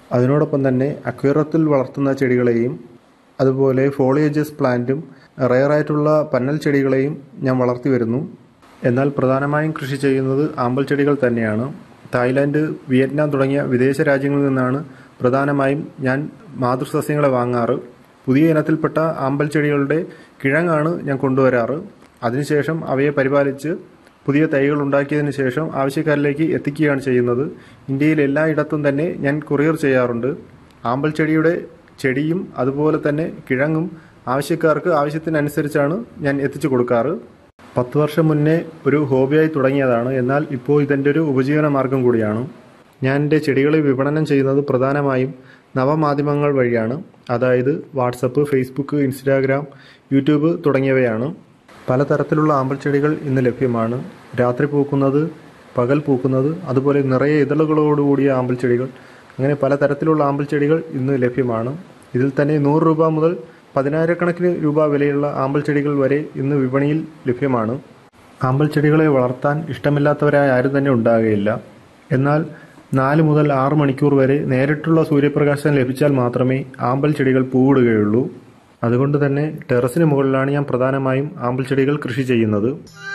അതിനോടൊപ്പം തന്നെ അക്വേറിയത്തിൽ വളർത്തുന്ന ചെടികളെയും അതുപോലെ ഫോളിയേജസ് പ്ലാന്റും റയറായിട്ടുള്ള പന്നൽ ചെടികളെയും ഞാൻ വളർത്തി വരുന്നു എന്നാൽ പ്രധാനമായും കൃഷി ചെയ്യുന്നത് ആമ്പൽ ചെടികൾ തന്നെയാണ് തായ്ലാന്റ് വിയറ്റ്നാം തുടങ്ങിയ വിദേശ രാജ്യങ്ങളിൽ നിന്നാണ് പ്രധാനമായും ഞാൻ മാതൃസസ്യങ്ങളെ വാങ്ങാറ് പുതിയ ഇനത്തിൽപ്പെട്ട ആമ്പൽ ചെടികളുടെ കിഴങ്ങാണ് ഞാൻ കൊണ്ടുവരാറ് അതിനുശേഷം അവയെ പരിപാലിച്ച് പുതിയ തൈകൾ ഉണ്ടാക്കിയതിന് ശേഷം ആവശ്യക്കാരിലേക്ക് എത്തിക്കുകയാണ് ചെയ്യുന്നത് ഇന്ത്യയിൽ എല്ലായിടത്തും തന്നെ ഞാൻ കൊറിയർ ചെയ്യാറുണ്ട് ആമ്പൽ ചെടിയുടെ ചെടിയും അതുപോലെ തന്നെ കിഴങ്ങും ആവശ്യക്കാർക്ക് ആവശ്യത്തിനനുസരിച്ചാണ് ഞാൻ എത്തിച്ചു കൊടുക്കാറ് പത്ത് വർഷം മുന്നേ ഒരു ഹോബിയായി തുടങ്ങിയതാണ് എന്നാൽ ഇപ്പോൾ ഇതെൻ്റെ ഒരു ഉപജീവന മാർഗം കൂടിയാണ് ഞാൻ എൻ്റെ ചെടികളെ വിപണനം ചെയ്യുന്നത് പ്രധാനമായും നവമാധ്യമങ്ങൾ വഴിയാണ് അതായത് വാട്സപ്പ് ഫേസ്ബുക്ക് ഇൻസ്റ്റാഗ്രാം യൂട്യൂബ് തുടങ്ങിയവയാണ് പലതരത്തിലുള്ള ആമ്പൽ ചെടികൾ ഇന്ന് ലഭ്യമാണ് രാത്രി പൂക്കുന്നത് പകൽ പൂക്കുന്നത് അതുപോലെ നിറയെ ഇതളുകളോടുകൂടിയ ആമ്പൽ ചെടികൾ അങ്ങനെ പലതരത്തിലുള്ള ആമ്പൽ ചെടികൾ ഇന്ന് ലഭ്യമാണ് ഇതിൽ തന്നെ നൂറ് രൂപ മുതൽ പതിനായിരക്കണക്കിന് രൂപ വിലയുള്ള ആമ്പൽ ചെടികൾ വരെ ഇന്ന് വിപണിയിൽ ലഭ്യമാണ് ആമ്പൽ ചെടികളെ വളർത്താൻ ഇഷ്ടമില്ലാത്തവരായ ആരും തന്നെ ഉണ്ടാകുകയില്ല എന്നാൽ നാല് മുതൽ ആറ് മണിക്കൂർ വരെ നേരിട്ടുള്ള സൂര്യപ്രകാശം ലഭിച്ചാൽ മാത്രമേ ആമ്പൽ ചെടികൾ പൂവിടുകയുള്ളൂ അതുകൊണ്ട് തന്നെ ടെറസിന് മുകളിലാണ് ഞാൻ പ്രധാനമായും ആമ്പൽ ചെടികൾ കൃഷി ചെയ്യുന്നത്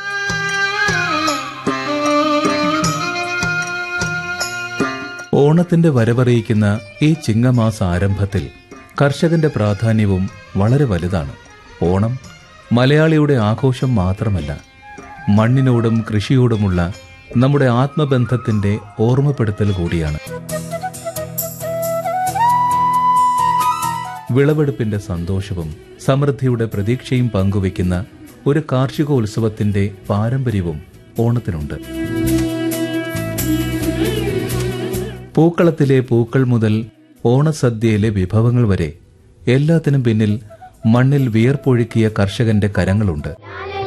ഓണത്തിന്റെ വരവറിയിക്കുന്ന ഈ ചിങ്ങമാസ ആരംഭത്തിൽ കർഷകന്റെ പ്രാധാന്യവും വളരെ വലുതാണ് ഓണം മലയാളിയുടെ ആഘോഷം മാത്രമല്ല മണ്ണിനോടും കൃഷിയോടുമുള്ള നമ്മുടെ ആത്മബന്ധത്തിന്റെ ഓർമ്മപ്പെടുത്തൽ കൂടിയാണ് വിളവെടുപ്പിന്റെ സന്തോഷവും സമൃദ്ധിയുടെ പ്രതീക്ഷയും പങ്കുവയ്ക്കുന്ന ഒരു കാർഷികോത്സവത്തിന്റെ പാരമ്പര്യവും ഓണത്തിനുണ്ട് പൂക്കളത്തിലെ പൂക്കൾ മുതൽ ഓണസദ്യയിലെ വിഭവങ്ങൾ വരെ എല്ലാത്തിനും പിന്നിൽ മണ്ണിൽ വിയർപ്പൊഴുക്കിയ കർഷകന്റെ കരങ്ങളുണ്ട് ലാലേ